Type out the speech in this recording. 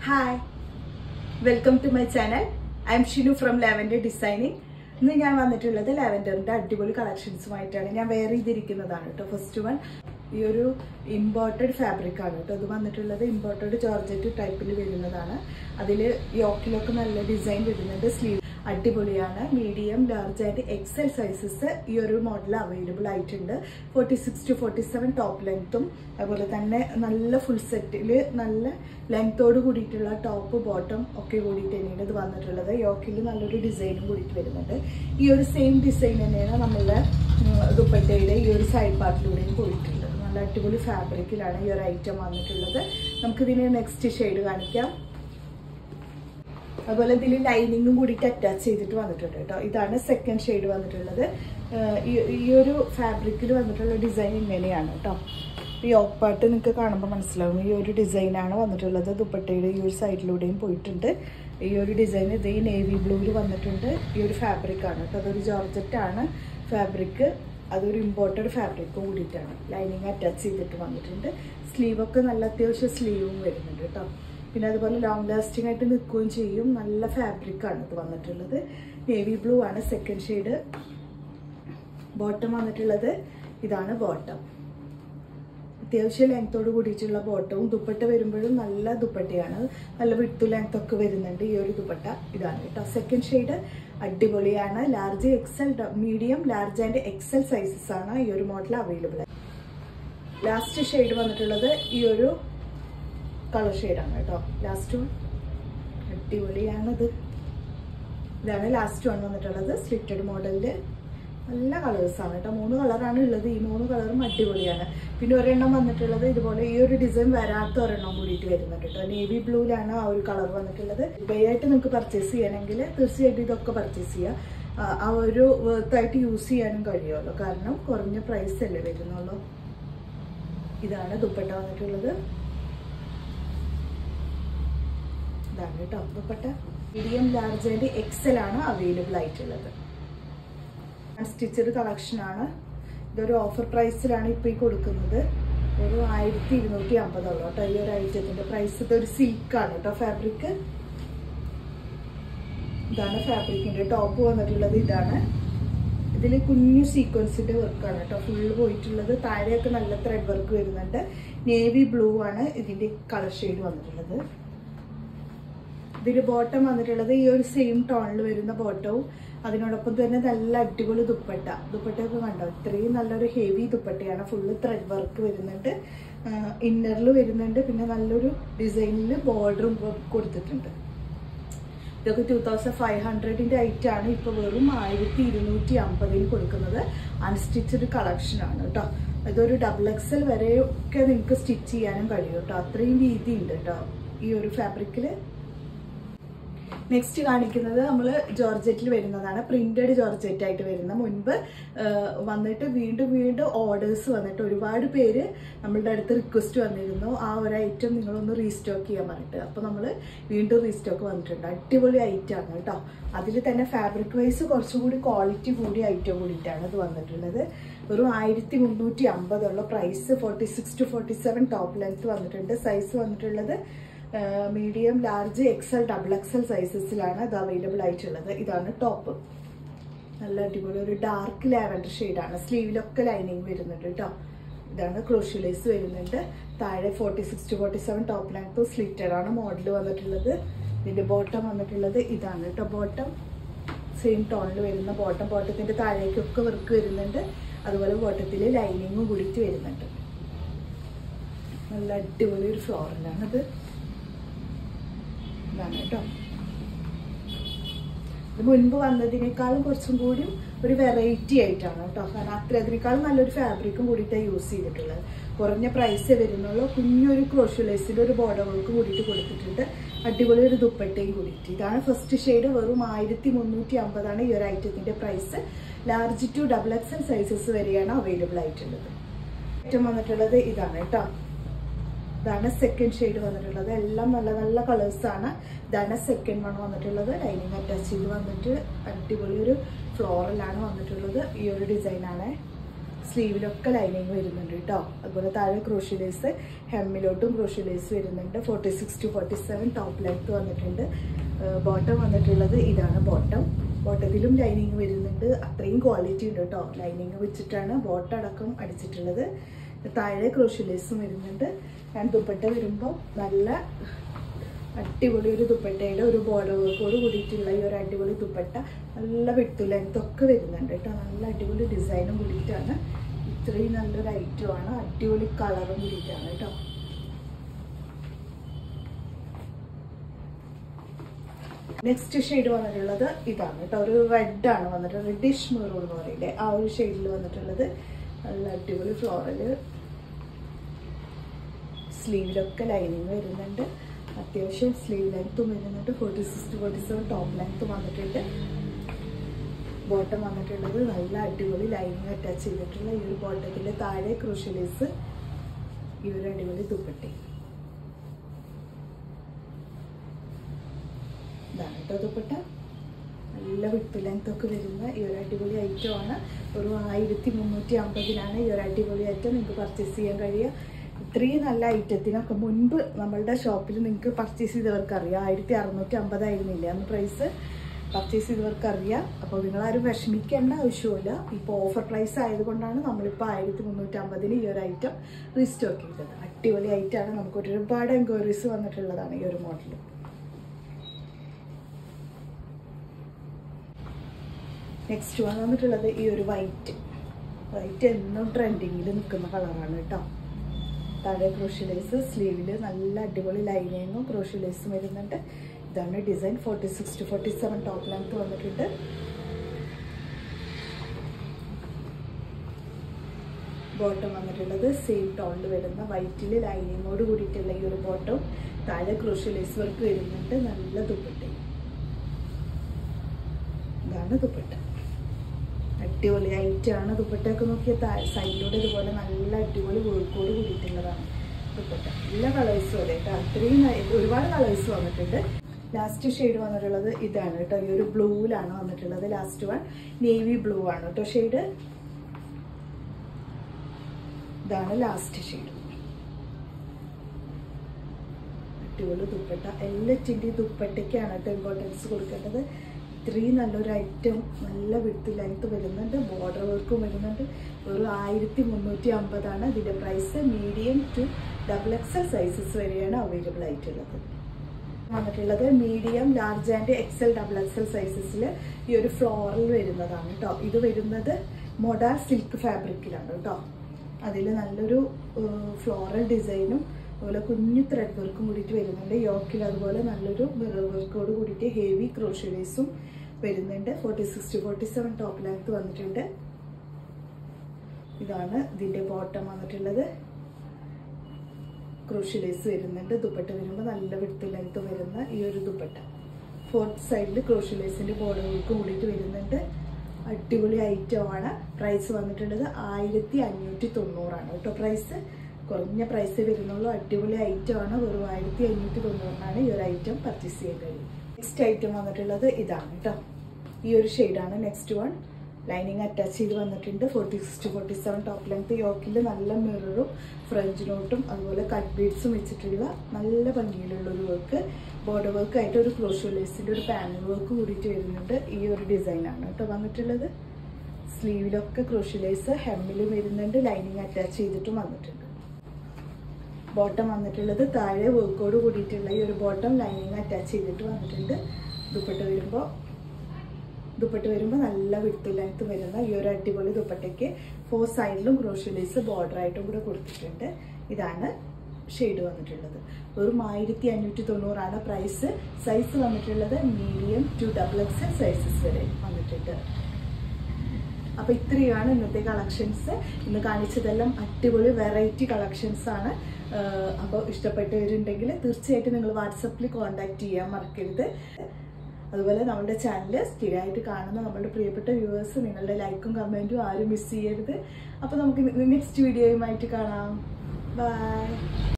hi welcome to my channel I'm Shinu from lavender designing ഇന്ന് ഞാൻ വന്നിട്ടുള്ളത് ലാവൻഡറിന്റെ അടിപൊളി കളക്ഷൻസുമായിട്ടാണ് ഞാൻ വെയർ ചെയ്തിരിക്കുന്നതാണ് കേട്ടോ ഫസ്റ്റ് വൺ ഈ ഒരു ഇമ്പോർട്ടഡ് ഫാബ്രിക് ആണ് കേട്ടോ ഇത് വന്നിട്ടുള്ളത് ഇമ്പോർട്ടഡ് ജോർജറ്റ് ടൈപ്പിൽ വരുന്നതാണ് അതിൽ യോക്കിലൊക്കെ നല്ല ഡിസൈൻ വരുന്നുണ്ട് സ്ലീവ് അടിപൊളിയാണ് medium large and XL sizes ഈ ഒരു മോഡൽ അവൈലബിൾ ആയിട്ടുണ്ട് forty six to forty seven top ലെങ്ത്തും അതുപോലെ തന്നെ നല്ല ഫുൾ സെറ്റിൽ നല്ല ലെങ്ത്തോട് കൂടിയിട്ടുള്ള ടോപ്പ് ബോട്ടം ഒക്കെ കൂടിയിട്ട് തന്നെയാണ് ഇത് വന്നിട്ടുള്ളത് യോക്കിൽ നല്ലൊരു ഡിസൈനും കൂടിയിട്ട് വരുന്നുണ്ട് ഈ ഒരു സെയിം ഡിസൈൻ തന്നെയാണ് നമ്മളുടെ ഉം, ദുപ്പട്ടയുടെ ഈ ഒരു സൈഡ് പാർട്ടിലൂടെയും പോയിട്ടുള്ളത് നല്ല അടിപൊളി ഫാബ്രിക്കിലാണ് ഈ ഒരു ഐറ്റം വന്നിട്ടുള്ളത് നമുക്കിതിന് നെക്സ്റ്റ് ഷെയ്ഡ് കാണിക്കാം അതുപോലെ ഇതിൽ ലൈനിങ്ങും കൂടിയിട്ട് അറ്റാച്ച് ചെയ്തിട്ട് വന്നിട്ടുണ്ട് കേട്ടോ ഇതാണ് സെക്കൻഡ് ഷെയ്ഡ് വന്നിട്ടുള്ളത് ആഹ് ഈ- ഈ ഒരു ഫാബ്രിക്കിൽ വന്നിട്ടുള്ള ഡിസൈൻ ഇങ്ങനെയാണ് കേട്ടോ ഈ ഓപ്പാട്ട് നിങ്ങൾക്ക് കാണുമ്പോൾ മനസ്സിലാവും ഈ ഒരു ഡിസൈനാണ് വന്നിട്ടുള്ളത് ദുപ്പട്ടയുടെ ഈ ഒരു സൈഡിലൂടെയും പോയിട്ടുണ്ട് ഈ ഒരു ഡിസൈൻ ഇത് ഈ നേവി ബ്ലൂവിൽ വന്നിട്ടുണ്ട് ഈ ഒരു ഫാബ്രിക് ആണ് കേട്ടോ അതൊരു ജോർജറ്റ് ആണ് ഫാബ്രിക് അതൊരു ഇമ്പോർട്ടഡ് ഫാബ്രിക് കൂടിയിട്ടാണ് ലൈനിങ് അറ്റാച്ച് ചെയ്തിട്ട് വന്നിട്ടുണ്ട് സ്ലീവൊക്കെ നല്ല അത്യാവശ്യം സ്ലീവും വരുന്നുണ്ട് കേട്ടോ പിന്നെ അതുപോലെ ലോങ് ലാസ്റ്റിംഗ് ആയിട്ട് നിൽക്കുകയും ചെയ്യും നല്ല ഫാബ്രിക് ആണ് ഇത് വന്നിട്ടുള്ളത് നേവി ബ്ലൂ ആണ് സെക്കൻഡ് ഷെയ്ഡ് ബോട്ടം വന്നിട്ടുള്ളത് ഇതാണ് ബോട്ടം അത്യാവശ്യം ലെങ്ത്തോട് കൂടിയിട്ടുള്ള ബോട്ടവും ദുപ്പട്ട വരുമ്പോഴും നല്ല ദുപ്പട്ടയാണ് നല്ല വിട്ടു ലെങ്ത് ഒക്കെ വരുന്നുണ്ട് ഈ ഒരു ദുപ്പട്ട ഇതാണ് കേട്ടോ സെക്കൻഡ് ഷെയ്ഡ് അടിപൊളിയാണ് large XL medium large and XL sizes ആണ് ഈ ഒരു മോഡൽ അവൈലബിൾ ലാസ്റ്റ് ഷെയ്ഡ് വന്നിട്ടുള്ളത് ഈ ഒരു കളർ ഷെയ്ഡാണ് കേട്ടോ ലാസ്റ്റ് വൺ അടിപൊളിയാണത് ഇതാണ് ലാസ്റ്റ് വൺ വന്നിട്ടുള്ളത് സ്ലിറ്റഡ് മോഡലില് നല്ല കളേഴ്സ് ആണ് കേട്ടോ മൂന്ന് കളറാണ് ഉള്ളത് ഈ മൂന്ന് കളറും അടിപൊളിയാണ് പിന്നെ ഒരെണ്ണം വന്നിട്ടുള്ളത് ഇതുപോലെ ഈ ഒരു ഡിസൈൻ വരാത്ത ഒരെണ്ണം കൂടിയിട്ട് വരുന്നുണ്ട് കേട്ടോ നേവി ബ്ലൂവിലാണ് ആ ഒരു കളർ വന്നിട്ടുള്ളത് ഇവയായിട്ട് നിങ്ങൾക്ക് പർച്ചേസ് ചെയ്യണമെങ്കിൽ തീർച്ചയായിട്ടും ഇതൊക്കെ പർച്ചേസ് ചെയ്യാം ആ, ആ ഒരു വർത്തായിട്ട് യൂസ് ചെയ്യാനും കഴിയുമല്ലോ കാരണം കുറഞ്ഞ പ്രൈസ് അല്ലേ വരുന്നുള്ളൂ ഇതാണ് ദുപ്പട്ട വന്നിട്ടുള്ളത് ഇതാണ് കേട്ടോ dupatta medium large and XL ആണ് അവൈലബിൾ ആയിട്ടുള്ളത് സ്റ്റിച്ചഡ് കളക്ഷൻ ആണ് ഇതൊരു ഓഫർ പ്രൈസിലാണ് ഇപ്പൊ ഈ കൊടുക്കുന്നത് ഒരു ആയിരത്തി ഇരുന്നൂറ്റി അമ്പതുള്ളൂ കേട്ടോ ഈ ഒരു ഐറ്റത്തിന്റെ പ്രൈസ് ഇതൊരു സിൽക്കാണ് കേട്ടോ ഫാബ്രിക് ഇതാണ് ഫാബ്രിക്കിന്റെ ടോപ്പ് വന്നിട്ടുള്ളത് ഇതാണ് ഇതിൽ കുഞ്ഞു സീക്വൻസിന്റെ വർക്കാണ് കേട്ടോ ഫുള്ള് പോയിട്ടുള്ളത് താഴെയൊക്കെ നല്ല ത്രെഡ് വർക്ക് വരുന്നുണ്ട് നേവി ബ്ലൂ ആണ് ഇതിന്റെ കളർ ഷെയ്ഡ് വന്നിട്ടുള്ളത് ഇതിൽ ബോട്ടം വന്നിട്ടുള്ളത് ഈ ഒരു സെയിം ടോണിൽ വരുന്ന ബോട്ടവും അതിനോടൊപ്പം തന്നെ നല്ല അടിപൊളി ദുപ്പട്ട ദുപ്പട്ടയൊക്കെ കണ്ടോ ഇത്രയും നല്ലൊരു ഹെവി ദുപ്പട്ടയാണ് ഫുള്ള് ത്രെഡ് വർക്ക് വരുന്നുണ്ട് ഇന്നറിൽ വരുന്നുണ്ട് പിന്നെ നല്ലൊരു ഡിസൈനിൽ ബോർഡറും കൊടുത്തിട്ടുണ്ട് ഇതൊക്കെ ടൂ തൗസൻഡ് ഫൈവ് ഹൺഡ്രഡിന്റെ ഐറ്റം ആണ് ഇപ്പൊ വെറും ആയിരത്തി ഇരുന്നൂറ്റി അമ്പതിന് കൊടുക്കുന്നത് അൺസ്റ്റിച്ചഡ് കളക്ഷൻ ആണ് കേട്ടോ ഇതൊരു ഡബിൾ എക്സൽ വരെ ഒക്കെ നിങ്ങൾക്ക് സ്റ്റിച്ച് ചെയ്യാനും കഴിയും കേട്ടോ അത്രയും വീതി ഉണ്ട് കേട്ടോ ഈ ഒരു ഫാബ്രിക്കില് നെക്സ്റ്റ് കാണിക്കുന്നത് നമ്മൾ ജോർജറ്റിൽ വരുന്നതാണ് പ്രിന്റഡ് ജോർജറ്റ് ആയിട്ട് വരുന്ന മുൻപ് ആ, വന്നിട്ട് വീണ്ടും വീണ്ടും ഓർഡേഴ്സ് വന്നിട്ട് ഒരുപാട് പേര് നമ്മളുടെ അടുത്ത് റിക്വസ്റ്റ് വന്നിരുന്നു ആ ഒരു ഐറ്റം നിങ്ങളൊന്ന് റീസ്റ്റോക്ക് ചെയ്യാൻ പറഞ്ഞിട്ട് അപ്പോൾ നമ്മൾ വീണ്ടും റീസ്റ്റോക്ക് വന്നിട്ടുണ്ട് അടിപൊളി ഐറ്റം ആണ് കേട്ടോ അതിൽ തന്നെ ഫാബ്രിക് വൈസ് കുറച്ചുകൂടി ക്വാളിറ്റി കൂടിയ ഐറ്റം കൂടിയിട്ടാണ് ഇത് വന്നിട്ടുള്ളത് വെറും ആയിരത്തി മുന്നൂറ്റി അമ്പതുള്ള price forty six to forty seven top length വന്നിട്ടുണ്ട് സൈസ് വന്നിട്ടുള്ളത് medium large XL double XL സൈസസിലാണ് ഇത് അവൈലബിൾ ആയിട്ടുള്ളത് ഇതാണ് ടോപ്പ് നല്ല അടിപൊളി ഒരു ഡാർക്ക് ലാവൻഡർ ഷെയ്ഡാണ് സ്ലീവിലൊക്കെ ലൈനിങ് വരുന്നുണ്ട് കേട്ടോ ഇതാണ് ക്രോഷ്യലൈസ് വരുന്നുണ്ട് താഴെ forty six to forty seven top length slitted ആണ് മോഡൽ വന്നിട്ടുള്ളത് ഇതിന്റെ ബോട്ടം വന്നിട്ടുള്ളത് ഇതാണ് കേട്ടോ ബോട്ടം സെയിം ടോണിൽ വരുന്ന ബോട്ടം ബോട്ടത്തിന്റെ താഴേക്കൊക്കെ വർക്ക് വരുന്നുണ്ട് അതുപോലെ ബോട്ടത്തിൽ ലൈനിങ്ങും കൂടിയിട്ട് വരുന്നുണ്ട് നല്ല അടിപൊളി ഒരു ഫ്ലോറിലാണത് ഇതാണ് കേട്ടോ ഇത് മുൻപ് വന്നതിനേക്കാളും കുറച്ചും കൂടി ഒരു വെറൈറ്റി ആയിട്ടാണ് കേട്ടോ കാരണം അത്ര അതിനേക്കാളും നല്ലൊരു ഫാബ്രിക്കും കൂടിയിട്ടാണ് യൂസ് ചെയ്തിട്ടുള്ളത് കുറഞ്ഞ പ്രൈസേ വരുന്നുള്ളൂ കുഞ്ഞൊരു ക്രോഷ്യലൈസിൽ ഒരു ബോർഡർ വർക്ക് കൂടിയിട്ട് കൊടുത്തിട്ടുണ്ട് അടിപൊളി ഒരു ദുപ്പട്ടയും കൂടിയിട്ട് ഇതാണ് ഫസ്റ്റ് ഷെയ്ഡ് വെറും ആയിരത്തി മുന്നൂറ്റി അമ്പതാണ് ഈ ഒരു ഐറ്റത്തിന്റെ price large to double XL sizes വരെയാണ് അവൈലബിൾ ആയിട്ടുള്ളത് ഏറ്റവും വന്നിട്ടുള്ളത് ഇതാണ് കേട്ടോ ഇതാണ് സെക്കൻഡ് ഷെയ്ഡ് വന്നിട്ടുള്ളത് എല്ലാം നല്ല നല്ല കളേഴ്സ് ആണ് ഇതാണ് സെക്കൻഡ് വൺ വന്നിട്ടുള്ളത് ലൈനിങ് അറ്റാച്ച് ചെയ്ത് വന്നിട്ട് അടിപൊളി ഒരു ഫ്ലോറലാണ് വന്നിട്ടുള്ളത് ഈ ഒരു ഡിസൈനാണ് സ്ലീവിലൊക്കെ ലൈനിങ് വരുന്നുണ്ട് കേട്ടോ അതുപോലെ താഴെ ക്രോഷ്യലേസ് ഹെമ്മിലോട്ടും ക്രോഷ്യലേസ് വരുന്നുണ്ട് forty six to forty seven top length വന്നിട്ടുണ്ട് ബോട്ടം വന്നിട്ടുള്ളത് ഇതാണ് ബോട്ടം ബോട്ടത്തിലും ലൈനിങ് വരുന്നുണ്ട് അത്രയും ക്വാളിറ്റി ഉണ്ട് കേട്ടോ ലൈനിങ് വെച്ചിട്ടാണ് ബോട്ടം അടക്കം അടിച്ചിട്ടുള്ളത് താഴെ ക്രോഷ്യലേസും വരുന്നുണ്ട് ആൻഡ് ദുപ്പട്ട വരുമ്പോൾ നല്ല അടിപൊളി ഒരു ദുപ്പട്ടയുടെ ഒരു ബോർഡർ വർക്കോട് കൂടിയിട്ടുള്ള ഈ ഒരു അടിപൊളി ദുപ്പട്ട നല്ല വെട്ടു ലെങ്ത് ഒക്കെ വരുന്നുണ്ട് കേട്ടോ നല്ല അടിപൊളി ഡിസൈനും കൂടിയിട്ടാണ് ഇത്രയും നല്ലൊരു ഐറ്റമാണ് അടിപൊളി കളറും കൂടിയിട്ടാണ് കേട്ടോ നെക്സ്റ്റ് ഷെയ്ഡ് വന്നിട്ടുള്ളത് ഇതാണ് കേട്ടോ ഒരു റെഡ് ആണ് വന്നിട്ട് റെഡിഷ് മെറൂൺ എന്ന് പറയില്ലേ ആ ഒരു ഷെയ്ഡിൽ വന്നിട്ടുള്ളത് നല്ല അടിപൊളി ഫ്ലോറല് സ്ലീവിലൊക്കെ ലൈനിങ് വരുന്നുണ്ട് അത്യാവശ്യം സ്ലീവ് ലെങ്ത്തും വരുന്നുണ്ട് forty six to forty seven top ലെങ്ത്തും വന്നിട്ടുണ്ട് ബോട്ടം വന്നിട്ടുള്ളത് നല്ല അടിപൊളി ലൈനിങ് അറ്റാച്ച് ചെയ്തിട്ടുള്ള ഈ ഒരു ബോട്ടത്തിൻ്റെ താഴെ ക്രൂഷ്യലേസ് ഈ ഒരു അടിപൊളി ദുപ്പട്ടി ഇതാണ് കേട്ടോ ദുപ്പട്ട നല്ല വിട്ട് ലെങ്ത് ഒക്കെ വരുന്ന ഈ ഒരു അടിപൊളി ഐറ്റം ആണ് ഒരു ആയിരത്തി മുന്നൂറ്റി അമ്പതിനാണ് ഈ ഒരു അടിപൊളി ഐറ്റം നിങ്ങൾക്ക് പർച്ചേസ് ചെയ്യാൻ കഴിയുക ഇത്രയും നല്ല ഐറ്റത്തിനൊക്കെ മുൻപ് നമ്മളുടെ ഷോപ്പിൽ നിങ്ങൾക്ക് പർച്ചേസ് ചെയ്തവർക്ക് അറിയാം ആയിരത്തി അറുന്നൂറ്റി അമ്പതായിരുന്നില്ല അന്ന് പ്രൈസ് പർച്ചേസ് ചെയ്തവർക്ക് അറിയാം അപ്പോൾ നിങ്ങളാരും വിഷമിക്കേണ്ട ആവശ്യമില്ല ഇപ്പോൾ ഓഫർ പ്രൈസ് ആയതുകൊണ്ടാണ് നമ്മളിപ്പോൾ ആയിരത്തി മുന്നൂറ്റി അമ്പതിന് ഈ ഒരു ഐറ്റം റീസ്റ്റോക്ക് ചെയ്തത് അടിപൊളി ഐറ്റമാണ് നമുക്ക് ഒരുപാട് എൻക്വയറീസ് വന്നിട്ടുള്ളതാണ് ഈ ഒരു മോഡൽ നെക്സ്റ്റ് വൺ വന്നിട്ടുള്ളത് ഈ ഒരു വൈറ്റ് വൈറ്റ് എന്നും ട്രെൻഡിങ്ങിൽ നിൽക്കുന്ന കളറാണ് കേട്ടോ താഴെ ക്രോഷ്യലേസ് സ്ലീവിൽ നല്ല അടിപൊളി ലൈനിങ്ങും ക്രോഷ്യലേസും വരുന്നുണ്ട് ഇതാണ് design forty six to forty seven top length വന്നിട്ടുണ്ട് ബോട്ടം വന്നിട്ടുള്ളത് സെയിം ടോണിൽ വരുന്ന വൈറ്റിൽ ലൈനിങ്ങോട് കൂടിയിട്ടുള്ള ഈ ഒരു ബോട്ടം താഴെ ക്രോഷ്യലേസ് വർക്ക് വരുന്നുണ്ട് നല്ല ദുപ്പട്ടയും ഇതാണ് ദുപ്പട്ട അടിപൊളി ഐറ്റാണ് ദുപ്പട്ടയൊക്കെ നോക്കിയ സൈഡിലൂടെ ഇതുപോലെ നല്ല അടിപൊളി വർക്കോട് കൂടിയിട്ടുള്ളതാണ് ദുപ്പട്ട എല്ലാ കളേഴ്സും അതെ കേട്ടോ അത്രയും ന- ഒരുപാട് കളേഴ്സ് വന്നിട്ടുണ്ട് ലാസ്റ്റ് ഷെയ്ഡ് വന്നിട്ടുള്ളത് ഇതാണ് കേട്ടോ ഈ ഒരു ബ്ലൂവിലാണ് വന്നിട്ടുള്ളത് ലാസ്റ്റ് വൺ നേവി ബ്ലൂ ആണ് കേട്ടോ ഷെയ്ഡ് ഇതാണ് ലാസ്റ്റ് ഷെയ്ഡ് അടിപൊളി ദുപ്പട്ട എല്ലാറ്റിൻ്റെയും ദുപ്പട്ടയ്ക്കാണ് കേട്ടോ ഇമ്പോർട്ടൻസ് കൊടുക്കേണ്ടത് ഇത്രയും നല്ലൊരു ഐറ്റം നല്ല വിട്ട് ലെങ്ത് വരുന്നുണ്ട് ബോർഡർ വർക്കും വരുന്നുണ്ട് ഒരു ആയിരത്തി മുന്നൂറ്റി അമ്പതാണ് ഇതിൻ്റെ price medium to double XL sizes വരെയാണ് അവൈലബിൾ ആയിട്ടുള്ളത് വന്നിട്ടുള്ളത് medium large and XL double XL സൈസസിൽ ഈ ഒരു ഫ്ലോറൽ വരുന്നതാണ് കേട്ടോ ഇത് വരുന്നത് മൊഡാർ സിൽക്ക് ഫാബ്രിക്കിലാണ് കേട്ടോ അതിൽ നല്ലൊരു ഫ്ലോറൽ ഡിസൈനും അതുപോലെ കുഞ്ഞു ത്രെഡ് വർക്കും കൂടിയിട്ട് വരുന്നുണ്ട് യോക്കിൽ അതുപോലെ നല്ലൊരു മിറർ വർക്കോട് കൂടിയിട്ട് ഹെവി ക്രോഷ്യലേസും വരുന്നുണ്ട് forty six to forty seven top length വന്നിട്ടുണ്ട് ഇതാണ് ഇതിൻ്റെ ബോട്ടം വന്നിട്ടുള്ളത് ക്രോഷ്യലേസ് വരുന്നുണ്ട് ദുപ്പട്ട വരുമ്പോൾ നല്ല വിടുത്ത് ലെങ്ത് വരുന്ന ഈ ഒരു ദുപ്പട്ട ഫോർത്ത് സൈഡിൽ ക്രോഷ്യലേസിൻ്റെ ബോർഡറുകൾക്ക് കൂടിയിട്ട് വരുന്നുണ്ട് അടിപൊളി ഐറ്റമാണ് പ്രൈസ് വന്നിട്ടുള്ളത് ആയിരത്തി അഞ്ഞൂറ്റി തൊണ്ണൂറാണ് കേട്ടോ പ്രൈസ് കുറഞ്ഞ പ്രൈസ് വരുന്നുള്ളൂ അടിപൊളി ഐറ്റമാണ് വെറും ആയിരത്തി അഞ്ഞൂറ്റി തൊണ്ണൂറിനാണ് ഈ ഒരു ഐറ്റം പർച്ചേസ് ചെയ്യാൻ കഴിയും നെക്സ്റ്റ് ഐറ്റം വന്നിട്ടുള്ളത് ഇതാണ് കേട്ടോ ഈ ഒരു ഷെയ്ഡാണ് നെക്സ്റ്റ് വൺ ലൈനിങ് അറ്റാച്ച് ചെയ്ത് വന്നിട്ടുണ്ട് forty six to forty seven top length യോക്കിൽ നല്ല മിററും ഫ്രഞ്ച് നോട്ടും അതുപോലെ കട്ട് ബീഡ്സും വെച്ചിട്ടുള്ള നല്ല ഭംഗിയിലുള്ള ഒരു വർക്ക് ബോർഡർ വർക്ക് ആയിട്ട് ഒരു ക്രോഷ്യോ ലേസിൻ്റെ ഒരു പാനൽ വർക്ക് കൂടിയിട്ട് വരുന്നുണ്ട് ഈ ഒരു ഡിസൈനാണ് കേട്ടോ വന്നിട്ടുള്ളത് സ്ലീവിലൊക്കെ ക്രോഷ്യോ ലേസ് ഹെമ്മിലും വരുന്നുണ്ട് ലൈനിങ് അറ്റാച്ച് ചെയ്തിട്ടും വന്നിട്ടുണ്ട് ബോട്ടം വന്നിട്ടുള്ളത് താഴെ വർക്കോട് കൂടിയിട്ടുള്ള ഈ ഒരു ബോട്ടം ലൈനിങ് അറ്റാച്ച് ചെയ്തിട്ട് വന്നിട്ടുണ്ട് ദുപ്പട്ട വരുമ്പോൾ ദുപ്പട്ട വരുമ്പോൾ നല്ല വിട്ട് ലെങ്ത് വരുന്ന ഈ ഒരു അടിപൊളി ദുപ്പട്ടയ്ക്ക് ഫോർ സൈഡിലും ക്രോഷ്യലേസ് ബോർഡർ ആയിട്ടും കൂടെ കൊടുത്തിട്ടുണ്ട് ഇതാണ് ഷെയ്ഡ് വന്നിട്ടുള്ളത് വെറും ആയിരത്തി അഞ്ഞൂറ്റി തൊണ്ണൂറാണ് പ്രൈസ് സൈസ് വന്നിട്ടുള്ളത് medium to double X sizes വരെ വന്നിട്ടുണ്ട് അപ്പൊ ഇത്രയാണ് ഇന്നത്തെ കളക്ഷൻസ് ഇന്ന് കാണിച്ചതെല്ലാം അടിപൊളി വെറൈറ്റി കളക്ഷൻസ് ആണ് അപ്പോൾ ഇഷ്ടപ്പെട്ടവരുണ്ടെങ്കിൽ തീർച്ചയായിട്ടും നിങ്ങൾ വാട്സപ്പിൽ കോൺടാക്ട് ചെയ്യാൻ മറക്കരുത് അതുപോലെ നമ്മുടെ ചാനൽ സ്ഥിരമായിട്ട് കാണുന്ന നമ്മുടെ പ്രിയപ്പെട്ട വ്യൂവേഴ്സ് നിങ്ങളുടെ ലൈക്കും കമൻറ്റും ആരും മിസ് ചെയ്യരുത് അപ്പോൾ നമുക്ക് നെക്സ്റ്റ് വീഡിയോയുമായിട്ട് കാണാം ബൈ